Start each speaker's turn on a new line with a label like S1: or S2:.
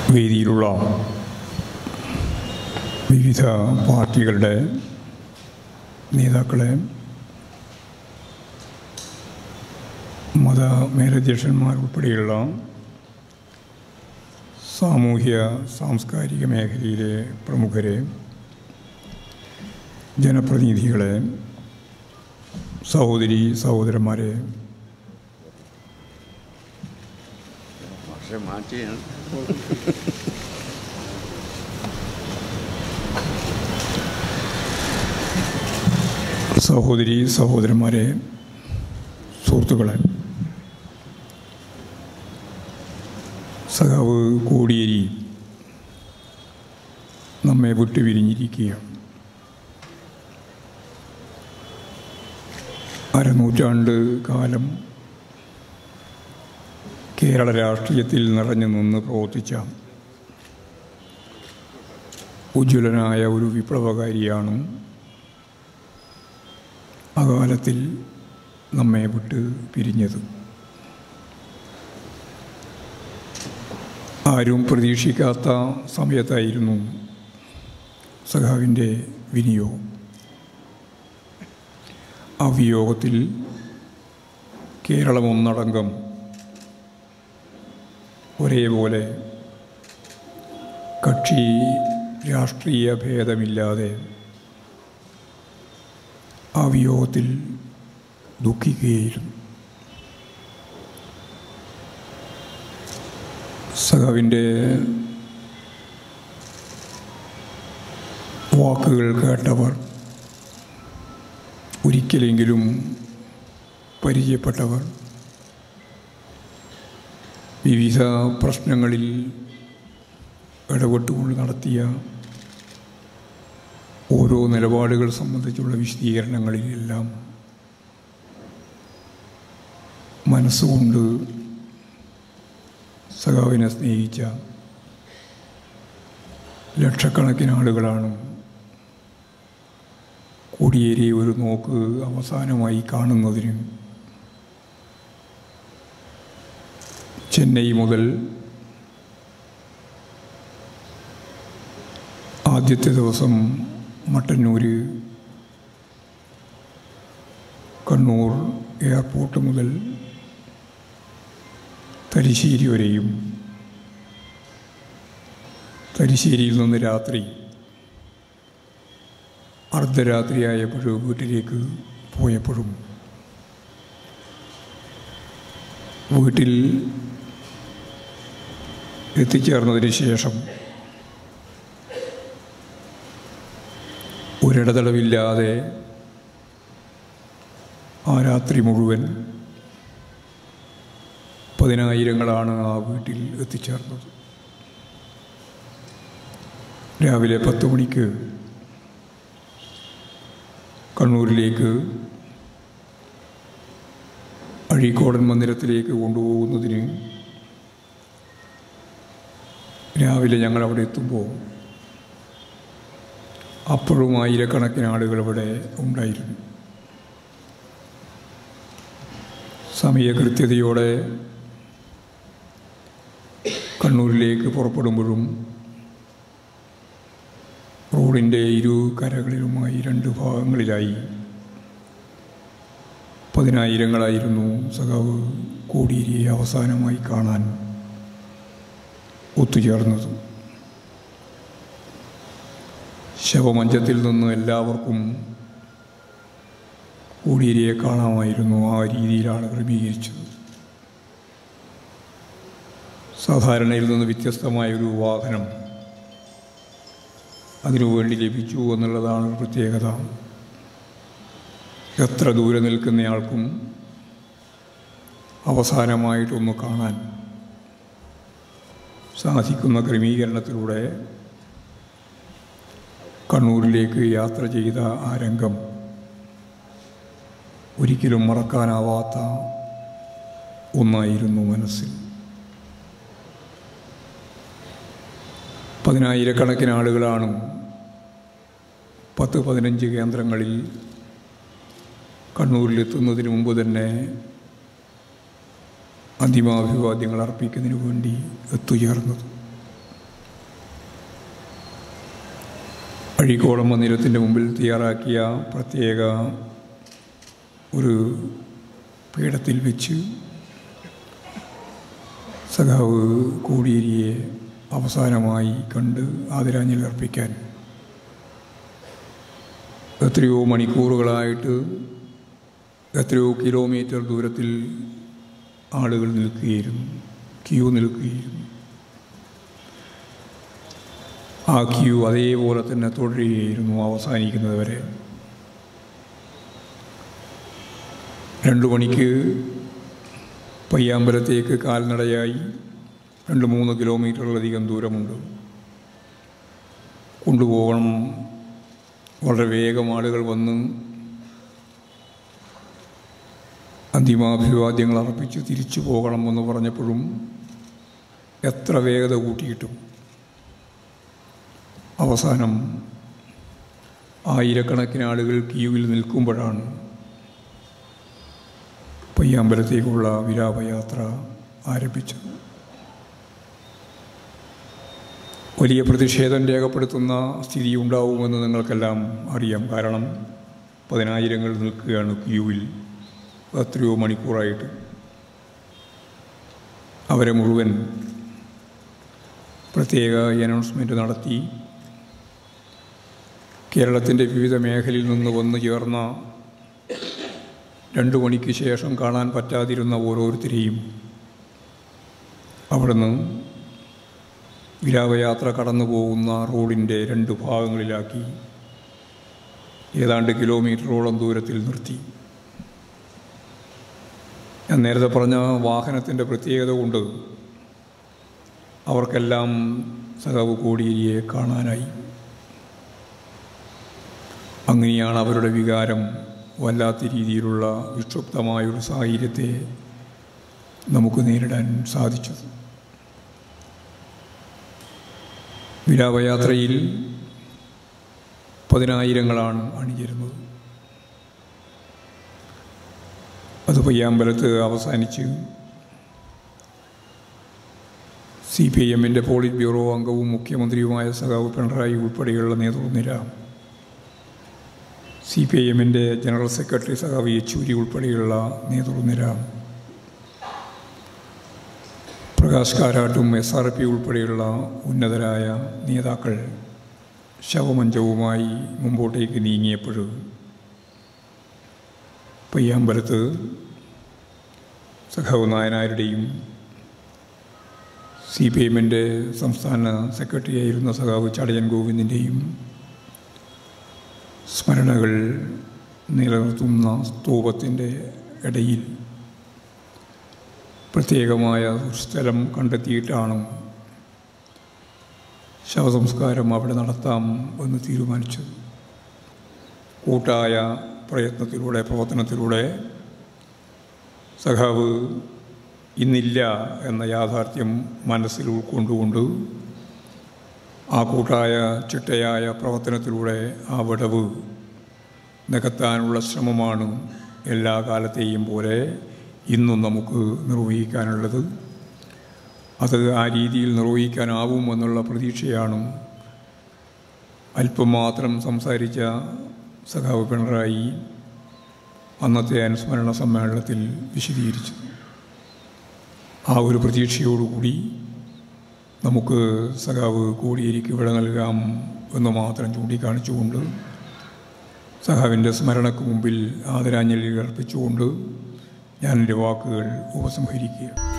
S1: വേദിയിലുള്ള വിവിധ പാർട്ടികളുടെ നേതാക്കളെ മത മേലധ്യക്ഷന്മാർ ഉൾപ്പെടെയുള്ള സാമൂഹ്യ സാംസ്കാരിക മേഖലയിലെ പ്രമുഖരെ ജനപ്രതിനിധികളെ സഹോദരി സഹോദരന്മാരെ
S2: പക്ഷെ മാറ്റിയാണ്
S1: സഹോദരി സഹോദരന്മാരെ സുഹൃത്തുക്കളെ സഖാവ് കോടിയേരി നമ്മെ വിട്ടുപിരിഞ്ഞിരിക്കുകയാണ് അരനൂറ്റാണ്ട് കാലം കേരള രാഷ്ട്രീയത്തിൽ നിറഞ്ഞു നിന്ന് പ്രവർത്തിച്ച ഉജ്ജ്വലനായ ഒരു വിപ്ലവകാരിയാണ് അകാലത്തിൽ നമ്മെ വിട്ട് പിരിഞ്ഞത് ആരും പ്രതീക്ഷിക്കാത്ത സമയത്തായിരുന്നു സഖാവിൻ്റെ വിനിയോഗം ആ വിയോഗത്തിൽ കേരളം ഒന്നടങ്കം ഒരേപോലെ കക്ഷി രാഷ്ട്രീയ ഭേദമില്ലാതെ ആ വിയോഗത്തിൽ ദുഃഖിക്കുകയായിരുന്നു സഖാവിൻ്റെ വാക്കുകൾ കേട്ടവർ ഒരിക്കലെങ്കിലും പരിചയപ്പെട്ടവർ വിവിധ പ്രശ്നങ്ങളിൽ ഇടപെട്ടുകൊണ്ട് നടത്തിയ ഓരോ നിലപാടുകൾ സംബന്ധിച്ചുള്ള വിശദീകരണങ്ങളിലെല്ലാം മനസ്സുകൊണ്ട് സഖാവിനെ സ്നേഹിച്ച ലക്ഷക്കണക്കിന് ആളുകളാണ് കോടിയേരി ഒരു നോക്ക് അവസാനമായി കാണുന്നതിന് ചെന്നൈ മുതൽ ആദ്യത്തെ ദിവസം മട്ടന്നൂര് കണ്ണൂർ എയർപോർട്ട് മുതൽ തലശ്ശേരി വരെയും തലശ്ശേരിയിൽ നിന്ന് രാത്രി അർദ്ധരാത്രിയായപ്പോഴും വീട്ടിലേക്ക് പോയപ്പോഴും വീട്ടിൽ എത്തിച്ചേർന്നതിന് ശേഷം ഒരിടതടവില്ലാതെ ആ രാത്രി മുഴുവൻ പതിനായിരങ്ങളാണ് ആ വീട്ടിൽ എത്തിച്ചേർന്നത് രാവിലെ പത്ത് മണിക്ക് കണ്ണൂരിലേക്ക് അഴീക്കോടൻ മന്ദിരത്തിലേക്ക് കൊണ്ടുപോകുന്നതിന് രാവിലെ ഞങ്ങൾ അവിടെ എത്തുമ്പോൾ അപ്പോഴും ആയിരക്കണക്കിന് ആളുകൾ ഇവിടെ ഉണ്ടായിരുന്നു സമയകൃത്യതയോടെ കണ്ണൂരിലേക്ക് പുറപ്പെടുമ്പോഴും റോഡിൻ്റെ ഇരു കരകളിലുമായി രണ്ട് ഭാഗങ്ങളിലായി പതിനായിരങ്ങളായിരുന്നു സഖാവ് കോടിയേരിയെ അവസാനമായി കാണാൻ ഒത്തുചേർന്നത് ശവമഞ്ചത്തിൽ നിന്ന് എല്ലാവർക്കും കോടിയേരിയെ കാണാമായിരുന്നു ആ രീതിയിലാണ് ക്രമീകരിച്ചത് സാധാരണയിൽ നിന്ന് വ്യത്യസ്തമായൊരു വാഹനം അതിനുവേണ്ടി ലഭിച്ചു എന്നുള്ളതാണ് ഒരു പ്രത്യേകത എത്ര ദൂരെ നിൽക്കുന്നയാൾക്കും അവസാനമായിട്ടൊന്ന് കാണാൻ സാധിക്കുന്ന ക്രമീകരണത്തിലൂടെ കണ്ണൂരിലേക്ക് യാത്ര ചെയ്ത ആ രംഗം ഒരിക്കലും മറക്കാനാവാത്ത ഒന്നായിരുന്നു മനസ്സിൽ പതിനായിരക്കണക്കിന് ആളുകളാണ് പത്ത് പതിനഞ്ച് കേന്ദ്രങ്ങളിൽ കണ്ണൂരിലെത്തുന്നതിന് മുമ്പ് തന്നെ അന്തിമാഭിവാദ്യങ്ങൾ അർപ്പിക്കുന്നതിന് വേണ്ടി എത്തുചേർന്നത് അഴീക്കോടൻ മന്ദിരത്തിൻ്റെ മുമ്പിൽ തയ്യാറാക്കിയ പ്രത്യേക ഒരു പീഠത്തിൽ വെച്ച് സഖാവ് കോടിയേരിയെ അവസാനമായി കണ്ട് ആദരാഞ്ജലി അർപ്പിക്കാൻ എത്രയോ മണിക്കൂറുകളായിട്ട് എത്രയോ കിലോമീറ്റർ ദൂരത്തിൽ ആളുകൾ നിൽക്കുകയായിരുന്നു ക്യൂ നിൽക്കുകയായിരുന്നു ആ ക്യൂ അതേപോലെ തന്നെ തുടരുകയായിരുന്നു അവസാനിക്കുന്നത് വരെ രണ്ടു മണിക്ക് പയ്യാമ്പലത്തേക്ക് കാൽനടയായി രണ്ട് മൂന്ന് കിലോമീറ്ററിലധികം ദൂരമുണ്ട് കൊണ്ടുപോകണം വളരെ വേഗം ആളുകൾ വന്ന് അന്തിമാഭിവാദ്യങ്ങൾ അർപ്പിച്ച് തിരിച്ചു പോകണമെന്ന് പറഞ്ഞപ്പോഴും എത്ര വേഗത കൂട്ടിയിട്ടും അവസാനം ആയിരക്കണക്കിന് ആളുകൾ ക്യൂവിൽ നിൽക്കുമ്പോഴാണ് പയ്യാമ്പലത്തേക്കുള്ള വിലാപയാത്ര ആരംഭിച്ചത് വലിയ പ്രതിഷേധം രേഖപ്പെടുത്തുന്ന സ്ഥിതി ഉണ്ടാവുമെന്ന് നിങ്ങൾക്കെല്ലാം അറിയാം കാരണം പതിനായിരങ്ങൾ നിൽക്കുകയാണ് ക്യൂവിൽ എത്രയോ മണിക്കൂറായിട്ട് അവരെ മുഴുവൻ പ്രത്യേക അനൗൺസ്മെൻ്റ് നടത്തി കേരളത്തിൻ്റെ വിവിധ മേഖലയിൽ നിന്ന് വന്നു ചേർന്ന രണ്ടു മണിക്ക് ശേഷം കാണാൻ പറ്റാതിരുന്ന ഓരോരുത്തരെയും അവിടുന്ന് വിലാപയാത്ര കടന്നു പോകുന്ന റോഡിൻ്റെ രണ്ട് ഭാഗങ്ങളിലാക്കി ഏതാണ്ട് കിലോമീറ്ററോളം ദൂരത്തിൽ നിർത്തി ഞാൻ നേരത്തെ പറഞ്ഞ വാഹനത്തിൻ്റെ പ്രത്യേകത കൊണ്ട് അവർക്കെല്ലാം സഖാവ് കോടിയേരിയെ കാണാനായി അങ്ങനെയാണ് അവരുടെ വികാരം വല്ലാത്ത രീതിയിലുള്ള വിക്ഷുബ്ധമായൊരു സാഹചര്യത്തെ നമുക്ക് നേരിടാൻ സാധിച്ചത് വിലാപയാത്രയിൽ പതിനായിരങ്ങളാണ് അണിചേരുന്നത് അത് പയ്യാമ്പലത്ത് അവസാനിച്ച് സി പി ഐ എമ്മിൻ്റെ പോളിറ്റ് ബ്യൂറോ അംഗവും മുഖ്യമന്ത്രിയുമായ സഖാവ് പിണറായി ഉൾപ്പെടെയുള്ള നേതൃനിര സി പി ഐ എമ്മിൻ്റെ ജനറൽ സെക്രട്ടറി സഖാവ് യെച്ചൂരി ഉൾപ്പെടെയുള്ള നേതൃനിര പ്രകാശ് കാരാട്ടും എസ് ആർ പി ഉൾപ്പെടെയുള്ള ഉന്നതരായ നേതാക്കൾ ശവമഞ്ചവുമായി മുമ്പോട്ടേക്ക് നീങ്ങിയപ്പോൾ പയ്യാമ്പലത്ത് സഖാവ് നായനാരുടെയും സി പി എമ്മിൻ്റെ സംസ്ഥാന സെക്രട്ടറിയായിരുന്ന സഖാവ് ചടയൻ ഗോവിന്ദിൻ്റെയും സ്മരണകൾ നിലനിർത്തുന്ന സ്തൂപത്തിൻ്റെ ഇടയിൽ പ്രത്യേകമായ ഒരു സ്ഥലം കണ്ടെത്തിയിട്ടാണ് ശവസംസ്കാരം അവിടെ നടത്താം എന്ന് തീരുമാനിച്ചത് കൂട്ടായ പ്രയത്നത്തിലൂടെ പ്രവർത്തനത്തിലൂടെ സഖാവ് ഇന്നില്ല എന്ന യാഥാർത്ഥ്യം മനസ്സിൽ ഉൾക്കൊണ്ടുകൊണ്ട് ആ കൂട്ടായ ചിട്ടയായ പ്രവർത്തനത്തിലൂടെ ആ വിടവ് നികത്താനുള്ള ശ്രമമാണ് എല്ലാ കാലത്തെയും പോലെ ഇന്നും നമുക്ക് നിർവഹിക്കാനുള്ളത് അത് ആ രീതിയിൽ നിർവഹിക്കാനാവും എന്നുള്ള പ്രതീക്ഷയാണ് അല്പം മാത്രം സംസാരിച്ച സഖാവ് പിണറായി അന്നത്തെ അനുസ്മരണ സമ്മേളനത്തിൽ വിശദീകരിച്ചത് ആ ഒരു പ്രതീക്ഷയോടുകൂടി നമുക്ക് സഖാവ് കോടിയേരിക്ക് വിട നൽകാം എന്ന് മാത്രം ചൂണ്ടിക്കാണിച്ചുകൊണ്ട് സഖാവിൻ്റെ സ്മരണക്ക് മുമ്പിൽ ആദരാഞ്ജലികൾ അർപ്പിച്ചുകൊണ്ട് ഞാൻ എൻ്റെ വാക്കുകൾ ഉപസംഹരിക്കുക